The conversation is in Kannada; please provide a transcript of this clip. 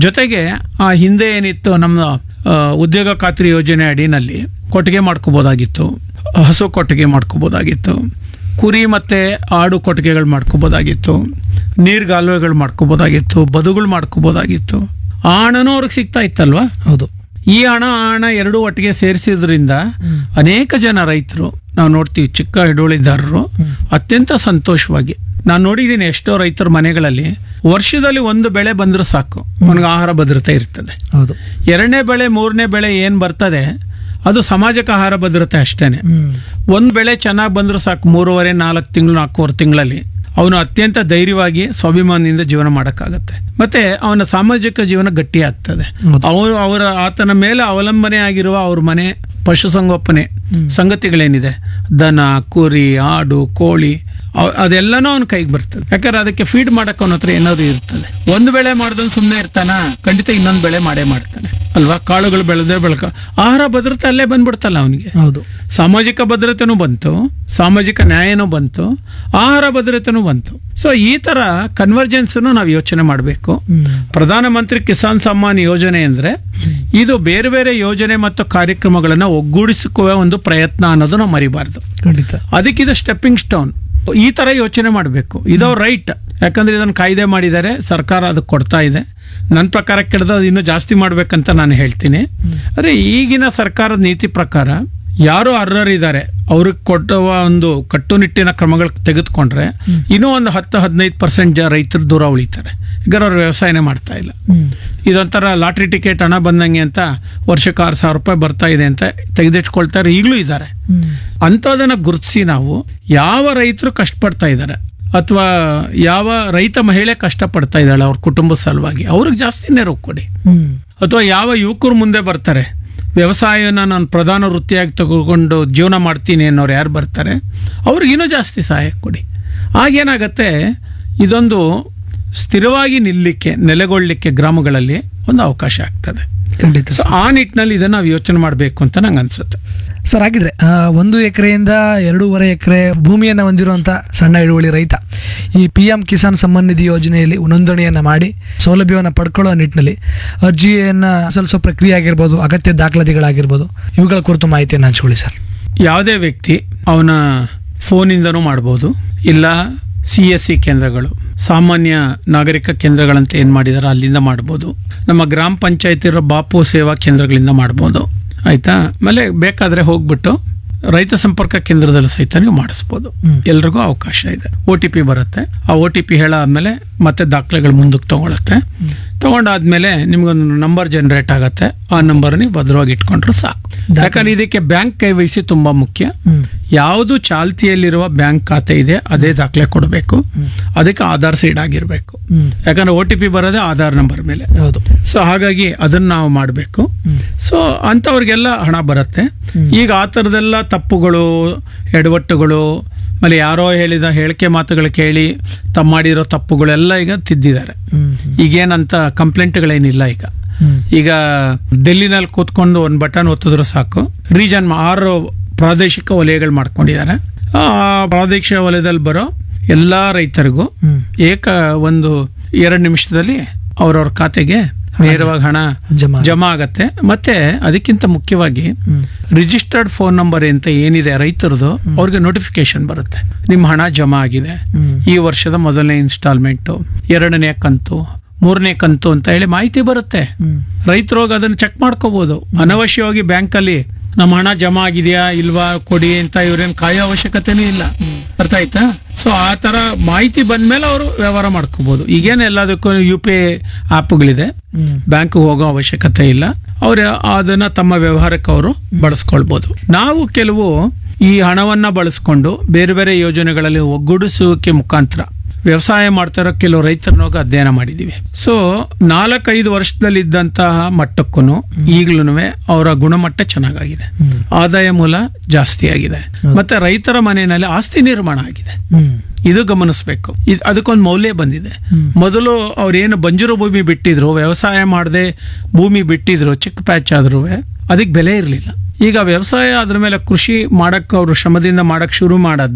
ಜೊತೆಗೆ ಆ ಹಿಂದೆ ಏನಿತ್ತು ನಮ್ಮ ಆ, ಉದ್ಯೋಗ ಖಾತ್ರಿ ಯೋಜನೆ ಅಡಿನಲ್ಲಿ ಕೊಟ್ಟಿಗೆ ಮಾಡ್ಕೋಬೋದಾಗಿತ್ತು ಹಸು ಕೊಟ್ಟಿಗೆ ಮಾಡ್ಕೋಬೋದಾಗಿತ್ತು ಕುರಿ ಮತ್ತೆ ಆಡು ಕೊಟ್ಟಿಗೆಗಳು ಮಾಡ್ಕೋಬೋದಾಗಿತ್ತು ನೀರ್ಗಾಲುವೆಗಳು ಮಾಡ್ಕೋಬೋದಾಗಿತ್ತು ಬದುಗಳು ಮಾಡ್ಕೋಬೋದಾಗಿತ್ತು ಆ ಹಣನೂ ಅವ್ರಿಗೆ ಸಿಗ್ತಾ ಇತ್ತಲ್ವಾ ಹೌದು ಈ ಹಣ ಆ ಹಣ ಎರಡೂ ಒಟ್ಟಿಗೆ ಸೇರಿಸಿದ್ರಿಂದ ಅನೇಕ ಜನ ರೈತರು ನಾವು ನೋಡ್ತೀವಿ ಚಿಕ್ಕ ಹಿಡುವಳಿದಾರರು ಅತ್ಯಂತ ಸಂತೋಷವಾಗಿ ನಾನು ನೋಡಿದ್ದೀನಿ ಎಷ್ಟೋ ರೈತರ ಮನೆಗಳಲ್ಲಿ ವರ್ಷದಲ್ಲಿ ಒಂದು ಬೆಳೆ ಬಂದರೂ ಸಾಕು ಅವನಿಗೆ ಆಹಾರ ಭದ್ರತೆ ಇರ್ತದೆ ಹೌದು ಎರಡನೇ ಬೆಳೆ ಮೂರನೇ ಬೆಳೆ ಏನು ಬರ್ತದೆ ಅದು ಸಮಾಜಕ್ಕೆ ಆಹಾರ ಭದ್ರತೆ ಅಷ್ಟೇನೆ ಹ್ಮ್ ಒಂದು ಬೆಳೆ ಚೆನ್ನಾಗಿ ಬಂದರೂ ಸಾಕು ಮೂರುವರೆ ನಾಲ್ಕು ತಿಂಗಳು ನಾಲ್ಕೂವರೆ ತಿಂಗಳಲ್ಲಿ ಅವನು ಅತ್ಯಂತ ಧೈರ್ಯವಾಗಿ ಸ್ವಾಭಿಮಾನದಿಂದ ಜೀವನ ಮಾಡೋಕ್ಕಾಗತ್ತೆ ಮತ್ತೆ ಅವನ ಸಾಮಾಜಿಕ ಜೀವನ ಗಟ್ಟಿ ಆಗ್ತದೆ ಹೌದು. ಅವರು ಅವರ ಆತನ ಮೇಲೆ ಅವಲಂಬನೆ ಆಗಿರುವ ಅವ್ರ ಮನೆ ಪಶುಸಂಗೋಪನೆ ಸಂಗತಿಗಳೇನಿದೆ ದನ ಕುರಿ ಆಡು ಕೋಳಿ ಅವ್- ಅದೆಲ್ಲನೂ ಅವನ ಕೈಗೆ ಬರ್ತದೆ ಯಾಕಂದ್ರೆ ಅದಕ್ಕೆ ಫೀಡ್ ಮಾಡಕ್ ಅವನ ಹತ್ರ ಏನಾದ್ರು ಇರ್ತದೆ ಒಂದು ಬೆಳೆ ಮಾಡ್ದವ್ ಸುಮ್ಮನೆ ಇರ್ತಾನ ಖಂಡಿತ ಇನ್ನೊಂದು ಬೆಳೆ ಮಾಡೇ ಮಾಡ್ತಾನೆ ಅಲ್ವಾ ಕಾಳುಗಳು ಬೆಳೆದೇ ಬೆಳಕ ಆಹಾರ ಭದ್ರತೆ ಅಲ್ಲೇ ಬಂದ್ಬಿಡ್ತಲ್ಲ ಅವನಿಗೆ ಹೌದು ಸಾಮಾಜಿಕ ಭದ್ರತೆನೂ ಬಂತು ಸಾಮಾಜಿಕ ನ್ಯಾಯನೂ ಬಂತು ಆಹಾರ ಭದ್ರತೆನೂ ಬಂತು ಸೊ ಈ ತರ ಕನ್ವರ್ಜೆನ್ಸ್ ನಾವು ಯೋಚನೆ ಮಾಡಬೇಕು ಹ್ಮ್ ಪ್ರಧಾನಮಂತ್ರಿ ಕಿಸಾನ್ ಸಮ್ಮಾನ್ ಯೋಜನೆ ಅಂದ್ರೆ ಇದು ಬೇರೆ ಬೇರೆ ಯೋಜನೆ ಮತ್ತು ಕಾರ್ಯಕ್ರಮಗಳನ್ನ ಒಗ್ಗೂಡಿಸಿಕುವ ಒಂದು ಪ್ರಯತ್ನ ಅನ್ನೋದು ನಾವು ಮರಿಬಾರ್ದು ಖಂಡಿತ ಅದಕ್ಕೆ ಇದು ಸ್ಟೆಪ್ಪಿಂಗ್ ಸ್ಟೋನ್ ಈ ತರ ಯೋಚನೆ ಮಾಡಬೇಕು ಇದು ರೈಟ್ ಯಾಕಂದ್ರೆ ಇದನ್ನು ಕಾಯ್ದೆ ಮಾಡಿದ್ದಾರೆ ಸರ್ಕಾರ ಅದಕ್ಕೆ ಕೊಡ್ತಾ ಇದೆ ನನ್ನ ಪ್ರಕಾರ ಕೆಡದ ಅದು ಇನ್ನೂ ಜಾಸ್ತಿ ಮಾಡ್ಬೇಕಂತ ನಾನು ಹೇಳ್ತೀನಿ ಆದರೆ ಈಗಿನ ಸರ್ಕಾರದ ನೀತಿ ಪ್ರಕಾರ ಯಾರು ಅರ್ಹರಿದ್ದಾರೆ ಅವ್ರಿಗೆ ಕೊಡುವ ಒಂದು ಕಟ್ಟುನಿಟ್ಟಿನ ಕ್ರಮಗಳು ತೆಗೆದುಕೊಂಡ್ರೆ ಇನ್ನೂ ಒಂದು ಹತ್ತು ಹದಿನೈದು ಪರ್ಸೆಂಟ್ ಜ ರೈತರು ದೂರ ಉಳಿತಾರೆ ಈಗ ಅವ್ರು ವ್ಯವಸಾಯನೇ ಮಾಡ್ತಾ ಇಲ್ಲ ಹ್ಮ್ ಇದೊಂಥರ ಲಾಟ್ರಿ ಟಿಕೆಟ್ ಹಣ ಬಂದಂಗೆ ಅಂತ ವರ್ಷಕ್ಕೆ ಆರು ಸಾವಿರ ರೂಪಾಯಿ ಬರ್ತಾ ಇದೆ ಅಂತ ತೆಗೆದಿಟ್ಕೊಳ್ತಾರೆ ಈಗಲೂ ಇದ್ದಾರೆ ಹ್ಮ್ ಅಂಥದನ್ನ ಗುರುತಿಸಿ ನಾವು ಯಾವ ರೈತರು ಕಷ್ಟಪಡ್ತಾ ಇದ್ದಾರೆ ಅಥವಾ ಯಾವ ರೈತ ಮಹಿಳೆ ಕಷ್ಟಪಡ್ತಾ ಇದ್ದಾಳೆ ಅವ್ರ ಕುಟುಂಬದ ಸಲುವಾಗಿ ಅವ್ರಿಗೆ ಜಾಸ್ತಿ ನೆರವು ಕೊಡಿ ಹ್ಮ್ ಅಥವಾ ಯಾವ ಯುವಕರು ಮುಂದೆ ಬರ್ತಾರೆ ವ್ಯವಸಾಯನ ನಾನು ಪ್ರಧಾನ ವೃತ್ತಿಯಾಗಿ ತಗೊಂಡು ಜೀವನ ಮಾಡ್ತೀನಿ ಅನ್ನೋರು ಯಾರು ಬರ್ತಾರೆ ಅವ್ರಿಗೆ ಇನ್ನೂ ಜಾಸ್ತಿ ಸಹಾಯ ಕೊಡಿ ಆಗೇನಾಗತ್ತೆ ಇದೊಂದು ಸ್ಥಿರವಾಗಿ ನಿಲ್ಲಲಿಕ್ಕೆ ನೆಲೆಗೊಳ್ಳಲಿಕ್ಕೆ ಗ್ರಾಮಗಳಲ್ಲಿ ಒಂದು ಅವಕಾಶ ಆಗ್ತದೆ ಖಂಡಿತ ಸೊ ಆ ನಿಟ್ಟಿನಲ್ಲಿ ಇದನ್ನು ನಾವು ಯೋಚನೆ ಮಾಡಬೇಕು ಅಂತ ನಂಗೆ ಅನ್ಸುತ್ತೆ ಸರ್ ಹಾಗಿದ್ರೆ ಆ, ಒಂದು ಎಕರೆಯಿಂದ ಎರಡೂವರೆ ಎಕರೆ ಭೂಮಿಯನ್ನು ಹೊಂದಿರುವಂಥ ಸಣ್ಣ ಹಿಡುವಳಿ ರೈತ ಈ ಪಿ ಎಂ ಕಿಸಾನ್ ಸಮ್ಮಾನ್ ನಿಧಿ ಯೋಜನೆಯಲ್ಲಿ ನೋಂದಣಿಯನ್ನು ಮಾಡಿ ಸೌಲಭ್ಯವನ್ನು ಪಡ್ಕೊಳ್ಳೋ ನಿಟ್ಟಿನಲ್ಲಿ ಅರ್ಜಿಯನ್ನು ಸಲ್ಲಿಸೋ ಪ್ರಕ್ರಿಯೆ ಆಗಿರ್ಬೋದು ಅಗತ್ಯ ದಾಖಲಾತಿಗಳಾಗಿರ್ಬೋದು ಇವುಗಳ ಕುರಿತು ಮಾಹಿತಿಯನ್ನು ಹಂಚ್ಕೊಳ್ಳಿ ಸರ್ ಯಾವುದೇ ವ್ಯಕ್ತಿ ಅವನ ಫೋನಿಂದನೂ ಮಾಡ್ಬೋದು ಇಲ್ಲ ಸಿ ಎಸ್ ಸಿ ಕೇಂದ್ರಗಳು ಸಾಮಾನ್ಯ ನಾಗರಿಕ ಕೇಂದ್ರಗಳಂತ ಏನು ಮಾಡಿದಾರೆ ಅಲ್ಲಿಂದ ಮಾಡ್ಬೋದು ನಮ್ಮ ಗ್ರಾಮ ಪಂಚಾಯತ್ ಇರೋ ಬಾಪು ಸೇವಾ ಕೇಂದ್ರಗಳಿಂದ ಮಾಡ್ಬೋದು ಆಯ್ತಾ ಆಮೇಲೆ ಬೇಕಾದ್ರೆ ಹೋಗ್ಬಿಟ್ಟು ರೈತ ಸಂಪರ್ಕ ಕೇಂದ್ರದಲ್ಲಿ ಸಹಿತ ನೀವು ಮಾಡಿಸ್ಬೋದು ಹ್ಮ್. ಎಲ್ರಿಗೂ ಅವಕಾಶ ಇದೆ ಒ ಟಿ ಪಿ ಬರುತ್ತೆ ಆ ಒ ಟಿ ಪಿ ಹೇಳಾದ್ಮೇಲೆ ಮತ್ತೆ ದಾಖಲೆಗಳು ಮುಂದಕ್ಕೆ ತಗೊಳುತ್ತೆ ತಗೊಂಡಾದ್ಮೇಲೆ ನಿಮ್ಗೊಂದು ನಂಬರ್ ಜನರೇಟ್ ಆಗುತ್ತೆ ಆ ನಂಬರ್ ನೀವು ಭದ್ರವಾಗಿ ಇಟ್ಕೊಂಡ್ರು ಸಾಕು ಯಾಕಂದ್ರೆ ಇದಕ್ಕೆ ಬ್ಯಾಂಕ್ ಕೈ ವಹಿಸಿ ತುಂಬಾ ಮುಖ್ಯ ಹ್ಮ್ ಯಾವುದು ಚಾಲ್ತಿಯಲ್ಲಿರುವ ಬ್ಯಾಂಕ್ ಖಾತೆ ಇದೆ ಅದೇ ದಾಖಲೆ ಕೊಡಬೇಕು ಅದಕ್ಕೆ ಆಧಾರ್ ಸೈಡ್ ಆಗಿರಬೇಕು ಹ್ಮ್ ಯಾಕಂದ್ರೆ ಒ ಟಿ ಪಿ ಬರೋದೇ ಆಧಾರ್ ನಂಬರ್ ಮೇಲೆ ಹೌದು ಸೊ ಹಾಗಾಗಿ ಅದನ್ನ ನಾವು ಮಾಡಬೇಕು ಹ್ಮ್ ಸೊ ಅಂಥವ್ರಿಗೆಲ್ಲ ಹಣ ಬರುತ್ತೆ ಈಗ ಆ ಥರದೆಲ್ಲ ತಪ್ಪುಗಳು ಎಡವಟ್ಟುಗಳು ಆಮೇಲೆ ಯಾರೋ ಹೇಳಿದ ಹೇಳಿಕೆ ಮಾತುಗಳು ಕೇಳಿ ತಮ್ಮ ಮಾಡಿರೋ ತಪ್ಪುಗಳೆಲ್ಲ ಈಗ ತಿದ್ದಿದ್ದಾರೆ ಹ್ಮ್ ಈಗೇನಂತ ಕಂಪ್ಲೇಂಟ್ಗಳೇನಿಲ್ಲ ಈಗ ಹ್ಮ್ ಈಗ ಡೆಲ್ಲಿನಲ್ಲಿ ಕೂತ್ಕೊಂಡು ಒಂದು ಬಟನ್ ಒತ್ತಿದ್ರು ಸಾಕು ರೀಜನ್ ಆರು ಪ್ರಾದೇಶಿಕ ವಲಯಗಳು ಮಾಡ್ಕೊಂಡಿದ್ದಾರೆ ಆ ಪ್ರಾದೇಶಿಕ ವಲಯದಲ್ಲಿ ಬರೋ ಎಲ್ಲಾ ರೈತರಿಗೂ ಹ್ಮ್ ಏಕ ಒಂದು ಎರಡು ನಿಮಿಷದಲ್ಲಿ ಅವ್ರವ್ರ ಖಾತೆಗೆ ನೇರವಾಗಿ ಹಣ ಜಮಾ ಜಮಾ ಆಗತ್ತೆ ಮತ್ತೆ ಅದಕ್ಕಿಂತ ಮುಖ್ಯವಾಗಿ ಹ್ಮ್ ರಿಜಿಸ್ಟರ್ಡ್ ಫೋನ್ ನಂಬರ್ ಅಂತ ಏನಿದೆ ರೈತರದು ಅವ್ರಿಗೆ ನೋಟಿಫಿಕೇಶನ್ ಬರುತ್ತೆ ನಿಮ್ಮ ಹಣ ಜಮಾ ಆಗಿದೆ ಹ್ಮ್ ಈ ವರ್ಷದ ಮೊದಲನೇ ಇನ್ಸ್ಟಾಲ್ಮೆಂಟು ಎರಡನೇ ಕಂತು ಮೂರನೇ ಕಂತು ಅಂತ ಹೇಳಿ ಮಾಹಿತಿ ಬರುತ್ತೆ ಹ್ಮ್ ರೈತರು ಹೋಗಿ ಅದನ್ನ ಚೆಕ್ ಮಾಡ್ಕೋಬಹುದು ಅನವಶ್ಯವಾಗಿ ಬ್ಯಾಂಕಲ್ಲಿ ನಮ್ಮ ಹಣ ಜಮಾ ಆಗಿದೆಯಾ ಇಲ್ವಾ ಕೊಡಿ ಅಂತ ಇವ್ರೇನ್ ಕಾಯೋ ಅವಶ್ಯಕತೆನೂ ಇಲ್ಲ ಅರ್ಥ ಆಯ್ತಾ ಸೊ ಆ ತರ ಮಾಹಿತಿ ಬಂದ್ಮೇಲೆ ಅವರು ವ್ಯವಹಾರ ಮಾಡ್ಕೋಬಹುದು ಈಗೇನು ಎಲ್ಲದಕ್ಕೂ ಯು ಪಿ ಐ ಆ್ಯಪ್ಗಳಿದೆ ಹ್ಮ್ ಬ್ಯಾಂಕ್ ಹೋಗೋ ಅವಶ್ಯಕತೆ ಇಲ್ಲ ಅವ್ರು ಅದನ್ನ ತಮ್ಮ ವ್ಯವಹಾರಕ್ಕೆ ಅವರು ಬಳಸ್ಕೊಳ್ಬಹುದು ನಾವು ಕೆಲವು ಈ ಹಣವನ್ನ ಬಳಸ್ಕೊಂಡು ಬೇರೆ ಬೇರೆ ಯೋಜನೆಗಳಲ್ಲಿ ಒಗ್ಗೂಡಿಸುವಿಕೆ ಮುಖಾಂತರ ವ್ಯವಸಾಯ ಮಾಡ್ತಾ ಇರೋ ಕೆಲವು ರೈತರನ್ನ ಹೋಗಿ ಅಧ್ಯಯನ ಮಾಡಿದೀವಿ ಸೊ ನಾಲ್ಕೈದು ವರ್ಷದಲ್ಲಿದ್ದಂತಹ ಮಟ್ಟಕ್ಕೂ ಈಗ್ಲೂ ಅವರ ಗುಣಮಟ್ಟ ಚೆನ್ನಾಗಾಗಿದೆ ಹ್ಮ್ ಆದಾಯ ಮೂಲ ಜಾಸ್ತಿ ಆಗಿದೆ ಮತ್ತೆ ರೈತರ ಮನೆಯಲ್ಲಿ ಆಸ್ತಿ ನಿರ್ಮಾಣ ಆಗಿದೆ ಹ್ಮ್ ಇದು ಗಮನಿಸಬೇಕು ಇದ್- ಅದಕ್ಕೊಂದು ಮೌಲ್ಯ ಬಂದಿದೆ ಹ್ಮ್. ಮೊದಲು ಅವ್ರೇನು ಬಂಜರು ಭೂಮಿ ಬಿಟ್ಟಿದ್ರು ವ್ಯವಸಾಯ ಮಾಡದೆ ಭೂಮಿ ಬಿಟ್ಟಿದ್ರು ಚಿಕ್ಕ ಪ್ಯಾಚ್ ಆದ್ರೂ ಅದಕ್ಕೆ ಬೆಲೆ ಇರಲಿಲ್ಲ ಈಗ ವ್ಯವಸಾಯ ಅದ್ರ ಮೇಲೆ ಕೃಷಿ ಮಾಡಕ್ಕೆ ಅವರು ಶ್ರಮದಿಂದ ಮಾಡಕ್ ಶುರು ಮಾಡದ್